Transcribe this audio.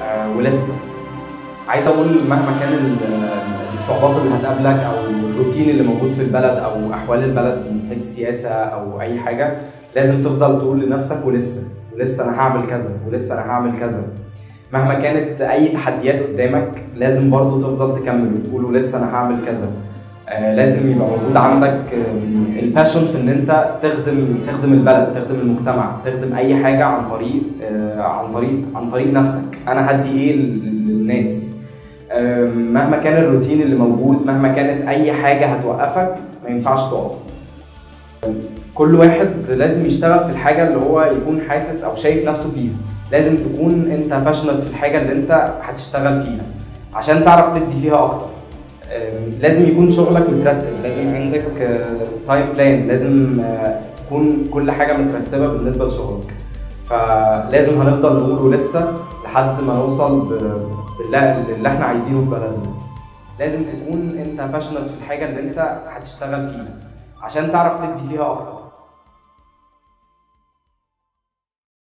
آه، ولسه عايز اقول مهما كان ال- الصعوبات اللي هتقابلك او الروتين اللي موجود في البلد او احوال البلد من حيث السياسه او اي حاجه لازم تفضل تقول لنفسك ولسه ولسه انا هعمل كذا ولسه انا هعمل كذا مهما كانت اي تحديات قدامك لازم برضو تفضل تكمل وتقول ولسه انا هعمل كذا آه لازم يبقى موجود عندك الباشن في ان انت تخدم تخدم البلد تخدم المجتمع تخدم اي حاجه عن طريق آه عن طريق عن طريق نفسك انا هدي ايه لل- للناس آه مهما كان الروتين اللي موجود مهما كانت اي حاجه هتوقفك ما ينفعش تقف كل واحد لازم يشتغل في الحاجه اللي هو يكون حاسس او شايف نفسه فيها لازم تكون انت باشنت في الحاجه اللي انت هتشتغل فيها عشان تعرف تدي فيها اكتر آم، لازم يكون شغلك مترتب لازم عندك تايم بلان لازم آه، تكون كل حاجه مترتبه بالنسبه لشغلك فلازم هنفضل نقول لسه لحد ما نوصل ب- بالله اللي احنا عايزينه في بلدنا لازم تكون انت باشنت في الحاجه اللي انت هتشتغل فيها عشان تعرف تدي فيها اكتر